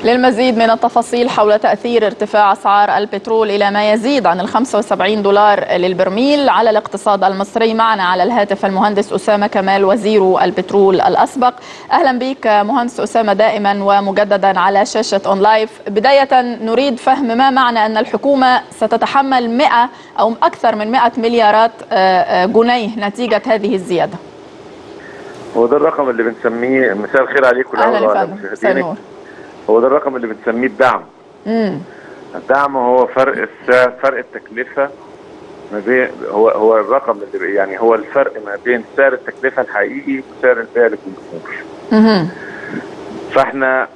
للمزيد من التفاصيل حول تأثير ارتفاع أسعار البترول إلى ما يزيد عن ال 75 دولار للبرميل على الاقتصاد المصري معنا على الهاتف المهندس أسامة كمال وزير البترول الأسبق أهلا بك مهندس أسامة دائما ومجددا على شاشة أون لايف بداية نريد فهم ما معنى أن الحكومة ستتحمل 100 أو أكثر من 100 مليارات جنيه نتيجة هذه الزيادة هو ده الرقم اللي بنسميه مساء الخير عليكم اهلا وسهلا هو ده الرقم اللي بنسميه الدعم امم الدعم هو فرق السعر فرق التكلفه ما بين هو هو الرقم اللي يعني هو الفرق ما بين سعر التكلفه الحقيقي وسعر البيع للجمهور امم فاحنا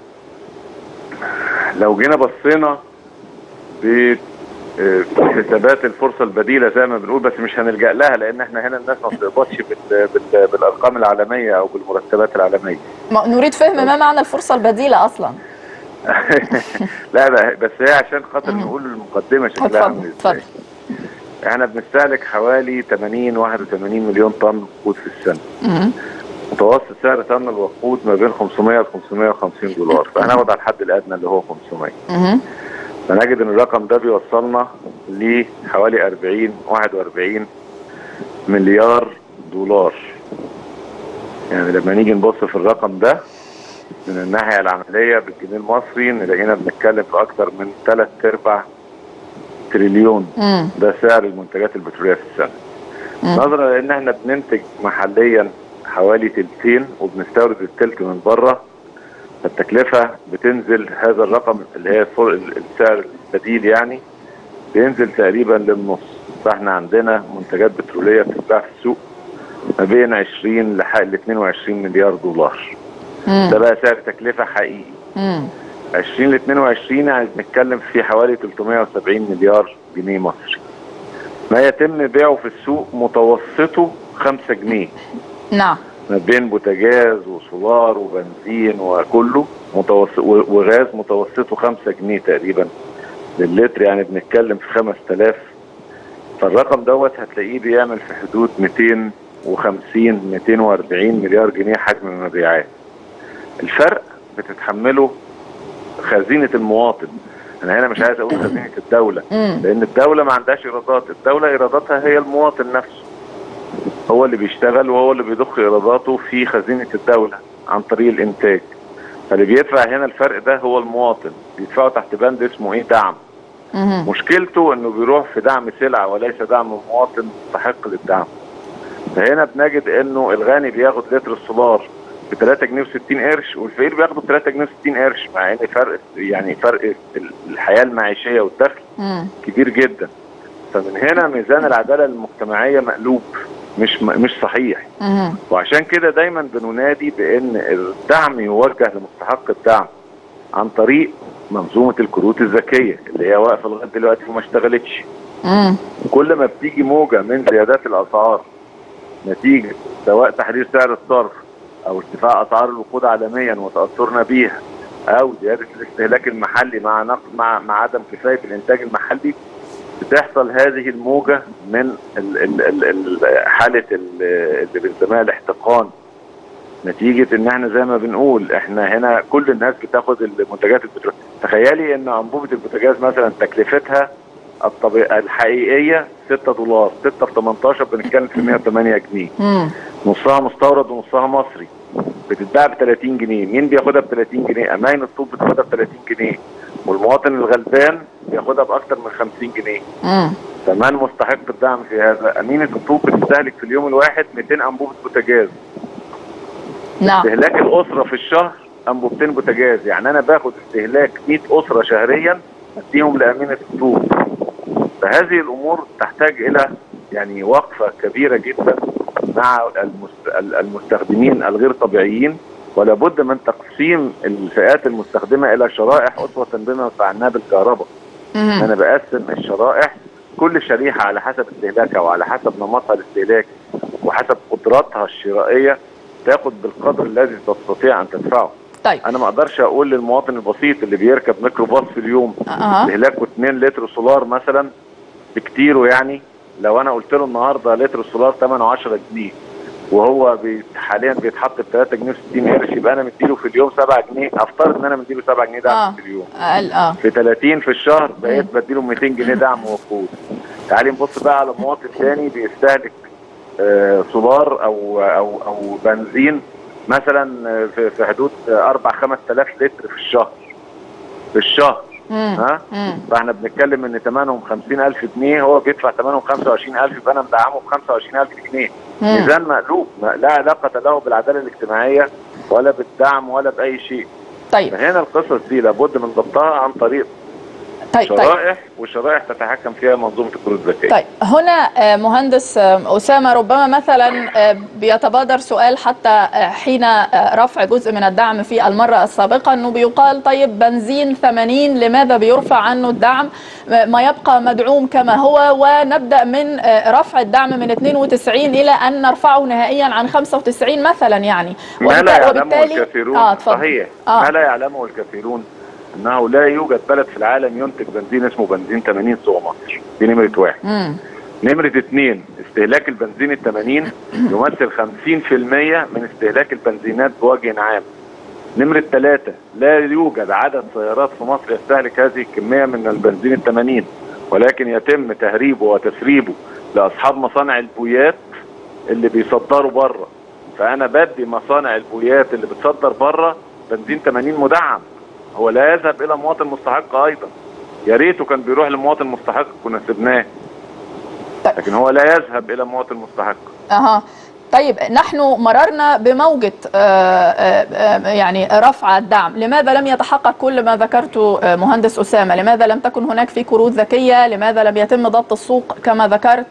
لو جينا بصينا ب حسابات الفرصه البديله زي ما بنقول بس مش هنلجا لها لان احنا هنا الناس ما بتقبضش بال بال بالارقام العالميه او بالمرتبات العالميه. نريد فهم ما معنى الفرصه البديله اصلا. لا بس هي عشان خاطر نقول المقدمه شكلها عامل ازاي. احنا بنستهلك حوالي 80 81 مليون طن وقود في السنه. مم. متوسط سعر طن الوقود ما بين 500 ل 550 دولار فهناخد على الحد الادنى اللي هو 500. مم. فنجد ان الرقم ده بيوصلنا لحوالي 40 41 مليار دولار يعني لما نيجي نبص في الرقم ده من الناحيه العمليه بالجنيه المصري نلاقينا بنتكلم في اكثر من 3 ارباع تريليون مم. ده سعر المنتجات البتروليه في السنه مم. نظرا لان احنا بننتج محليا حوالي تلتين وبنستورد التلت من بره فالتكلفة بتنزل هذا الرقم اللي هي السعر البديل يعني بينزل تقريبا للنص فاحنا عندنا منتجات بترولية بتتباع في السوق ما بين 20 لحد 22 مليار دولار مم. ده بقى سعر تكلفة حقيقي مم. 20 ل 22 يعني بنتكلم في حوالي 370 مليار جنيه مصري ما يتم بيعه في السوق متوسطه 5 جنيه نعم ما بين بوتاجاز وسولار وبنزين وكله متوسط وغاز متوسطه 5 جنيه تقريبا للتر يعني بنتكلم في 5000 فالرقم دوت هتلاقيه بيعمل في حدود 250 240 مليار جنيه حجم المبيعات الفرق بتتحمله خزينه المواطن انا هنا مش عايز اقول خزينه الدوله مم. لان الدوله ما عندهاش ايرادات الدوله ايراداتها هي المواطن نفسه هو اللي بيشتغل وهو اللي بيضخ ايراداته في خزينه الدوله عن طريق الانتاج فاللي بيدفع هنا الفرق ده هو المواطن بيدفعه تحت بند اسمه ايه دعم مم. مشكلته انه بيروح في دعم سلعه وليس دعم مواطن مستحق للدعم فهنا بنجد انه الغني بياخد لتر السولار ب 3 جنيه و60 قرش والفقير بياخده ب 3 جنيه و60 قرش مع ان فرق يعني فرق الحياه المعيشيه والدخل مم. كبير جدا فمن هنا ميزان العداله المجتمعيه مقلوب مش مش صحيح مم. وعشان كده دايما بننادي بان الدعم يوجه لمستحق الدعم عن طريق منظومه الكروت الذكيه اللي هي واقفه لغايه دلوقتي وما اشتغلتش مم. كل ما بتيجي موجه من زيادات الاسعار نتيجه سواء تحرير سعر الصرف او ارتفاع اسعار الوقود عالميا وتاثرنا بيها او زياده الاستهلاك المحلي مع نقص مع مع عدم كفايه الانتاج المحلي بتحصل هذه الموجه من ال ال ال ال حاله ال- اللي بنسميها الاحتقان نتيجه ان احنا زي ما بنقول احنا هنا كل الناس بتاخد المنتجات البترول تخيلي ان انبوبه البوتاجاز مثلا تكلفتها الطبيعية الحقيقيه 6 دولار 6 في 18 بنتكلم في 108 جنيه مم. نصها مستورد ونصها مصري بتتباع ب 30 جنيه مين بياخدها ب 30 جنيه اماين الطوب بتاخدها ب 30 جنيه والمواطن الغلبان بياخدها باكثر من 50 جنيه مم. فمن مستحق الدعم في هذا امينه الطوب بتستهلك في اليوم الواحد 200 انبوبه بوتاجاز نعم استهلاك الاسره في الشهر انبوبتين بوتاجاز يعني انا باخد استهلاك 100 اسره شهريا اديهم لامينه الطوب فهذه الامور تحتاج الى يعني وقفه كبيره جدا مع المست- المستخدمين الغير طبيعيين ولا بد من تقسيم الفئات المستخدمه الى شرائح اسوه بما فعلناه بالكهرباء مم. انا بقسم الشرائح كل شريحه على حسب استهلاكها وعلى حسب نمطها الاستهلاكي وحسب قدراتها الشرائيه تاخد بالقدر الذي تستطيع ان تدفعه طيب انا ما اقدرش اقول للمواطن البسيط اللي بيركب ميكروباص في اليوم أه. استهلاكه 2 لتر سولار مثلا بكتيره يعني لو انا قلت له النهارده لتر السولار ثمنه 10 جنيه وهو بيت- حاليا بيتحط ب 3 جنيه و60 قرش يبقى انا مديله في اليوم 7 جنيه افترض ان انا مديله 7 جنيه دعم آه. في اليوم اقل اه في 30 في الشهر بقيت بديله 200 جنيه دعم وقود تعالي نبص بقى على مواطن تاني بيستهلك آه، سولار او او او بنزين مثلا آه، في في حدود 4 5000 لتر في الشهر في الشهر مم. ها مم. فاحنا بنتكلم ان ثمنهم 50000 جنيه هو بيدفع ثمنهم 25000 يبقى انا مدعمه ب 25000 جنيه مم. ميزان مقلوب ما- لا علاقه له بالعداله الاجتماعيه ولا بالدعم ولا باي شيء طيب فهنا القصص دي لابد من ضبطها عن طريق طيب طيب شرائح والشرائح تتحكم فيها منظومه القروض الذكيه طيب هنا آه، مهندس آه، أسامة ربما مثلا آه، بيتبادر سؤال حتى آه، حين آه، رفع جزء من الدعم في المرة السابقة أنه بيقال طيب بنزين 80 لماذا بيرفع عنه الدعم آه، ما يبقى مدعوم كما هو ونبدأ من آه، رفع الدعم من 92 إلى أن نرفعه نهائيا عن 95 مثلا يعني ما لا وبالت- يعلمه الكثيرون آه اتفضل. صحيح آه. ما لا يعلمه الكثيرون انه لا يوجد بلد في العالم ينتج بنزين اسمه بنزين 80 سوى مصر دي نمره واحد مم. نمرة اثنين استهلاك البنزين ال 80 يمثل 50% من استهلاك البنزينات بوجه عام. نمرة ثلاثة لا يوجد عدد سيارات في مصر يستهلك هذه الكمية من البنزين ال 80 ولكن يتم تهريبه وتسريبه لأصحاب مصانع البويات اللي بيصدروا بره. فأنا بدي مصانع البويات اللي بتصدر بره بنزين 80 مدعم. هو لا يذهب إلى مواطن مستحق أيضا. يا ريته كان بيروح لمواطن مستحق كنا سبناه. لكن هو لا يذهب الى مواطن مستحق أها طيب نحن مررنا بموجة آه، آه، آه، يعني رفع الدعم لماذا لم يتحقق كل ما ذكرته آه، مهندس أسامة لماذا لم تكن هناك في كروت ذكية لماذا لم يتم ضبط السوق كما ذكرت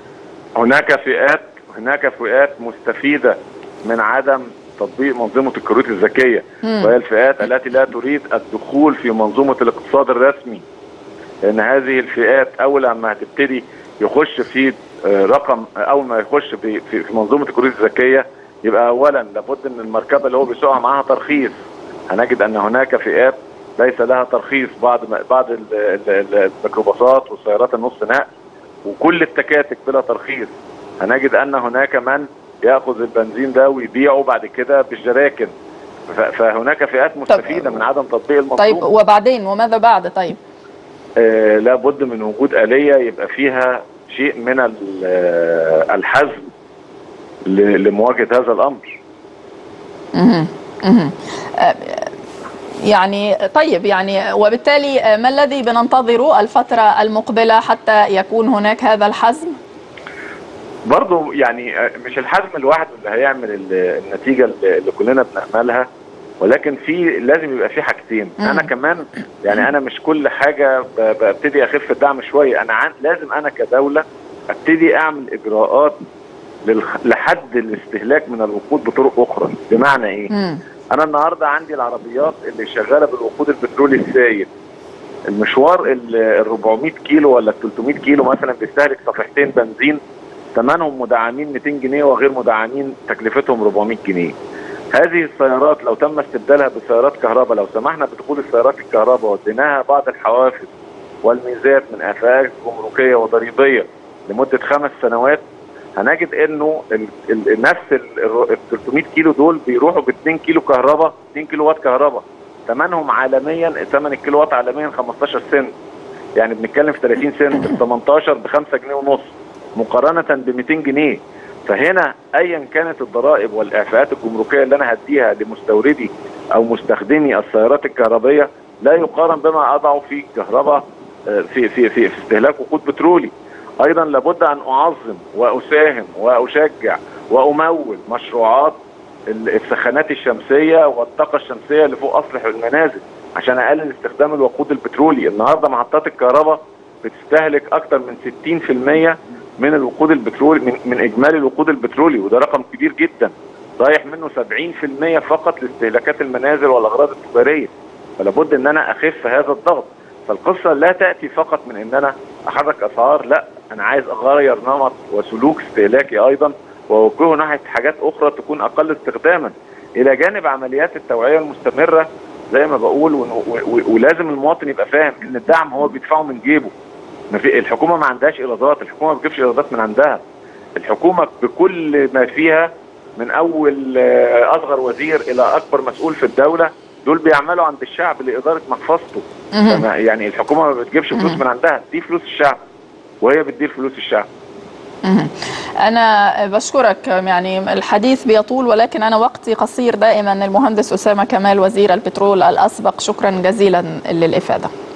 هناك فئات هناك فئات مستفيده من عدم تطبيق منظومه الكروت الذكيه مم. وهي الفئات التي لا تريد الدخول في منظومه الاقتصاد الرسمي لان هذه الفئات اول ما هتبتدي يخش في آه، رقم اول ما يخش في في في منظومه الكروت الذكيه يبقى اولا لابد ان المركبه اللي هو بيسوقها معاها ترخيص هنجد ان هناك فئات ليس لها ترخيص بعض ما- بعض ال- ال- ال- الميكروباصات والسيارات النص نقل وكل التكاتك بلا ترخيص هنجد ان هناك من ياخذ البنزين ده ويبيعه بعد كده بالجراكن ف- فهناك فئات مستفيده من عدم تطبيق المنظومه طيب وبعدين وماذا بعد طيب آه لابد من وجود آلية يبقى فيها شيء من ال- آه، الحزم ل- لمواجهة هذا الأمر مهم. مهم. آه، يعني طيب يعني وبالتالي آه، ما الذي بننتظره الفترة المقبلة حتى يكون هناك هذا الحزم برضه يعني آه، مش الحزم لوحده اللي هيعمل ال- النتيجة اللي اللي كلنا بنأملها ولكن في لازم يبقى في حاجتين مم. انا كمان يعني انا مش كل حاجه ب- ببتدي اخف الدعم شويه انا عن لازم انا كدوله ابتدي اعمل اجراءات للخ- لحد الاستهلاك من الوقود بطرق اخرى بمعنى ايه مم. انا النهارده عندي العربيات اللي شغاله بالوقود البترولي السائل المشوار ال ال 400 كيلو ولا ال 300 كيلو مثلا بيستهلك صفيحتين بنزين ثمنهم مدعمين 200 جنيه وغير مدعمين تكلفتهم 400 جنيه هذه السيارات لو تم استبدالها بسيارات كهرباء لو سمحنا بدخول السيارات الكهرباء واديناها بعض الحوافز والميزات من افاق جمركيه وضريبيه لمده خمس سنوات هنجد انه ال- ال- نفس ال ال 300 كيلو دول بيروحوا ب 2 كيلو كهرباء 2 كيلو وات كهرباء ثمنهم عالميا ثمن الكيلو وات عالميا 15 سنت يعني بنتكلم في 30 سنت ال 18 ب 5 جنيه ونص مقارنه ب 200 جنيه فهنا ايا كانت الضرائب والاعفاءات الجمركيه اللي انا هديها لمستوردي او مستخدمي السيارات الكهربيه لا يقارن بما اضعه في كهرباء آه، في في في, في استهلاك وقود بترولي ايضا لابد ان اعظم واساهم واشجع وامول مشروعات ال- السخانات الشمسيه والطاقه الشمسيه اللي فوق اسطح المنازل عشان اقلل استخدام الوقود البترولي النهارده محطات الكهرباء بتستهلك اكثر من 60% من الوقود البترولي من, من اجمالي الوقود البترولي وده رقم كبير جدا رايح منه 70% فقط لاستهلاكات المنازل والاغراض التجاريه فلابد ان انا اخف هذا الضغط فالقصه لا تاتي فقط من ان انا احرك اسعار لا انا عايز اغير نمط وسلوك استهلاكي ايضا واوجهه ناحيه حاجات اخرى تكون اقل استخداما الى جانب عمليات التوعيه المستمره زي ما بقول ون- و- و- ولازم المواطن يبقى فاهم ان الدعم هو بيدفعه من جيبه ما في الحكومه ما عندهاش ايرادات الحكومه ما بتجيبش ايرادات من عندها الحكومه بكل ما فيها من اول آه، اصغر وزير الى اكبر مسؤول في الدوله دول بيعملوا عند الشعب لاداره محفظته مهم. فما- يعني الحكومه ما بتجيبش فلوس مم. من عندها دي فلوس الشعب وهي بتدير فلوس الشعب مهم. أنا بشكرك يعني الحديث بيطول ولكن أنا وقتي قصير دائما المهندس أسامة كمال وزير البترول الأسبق شكرا جزيلا للإفادة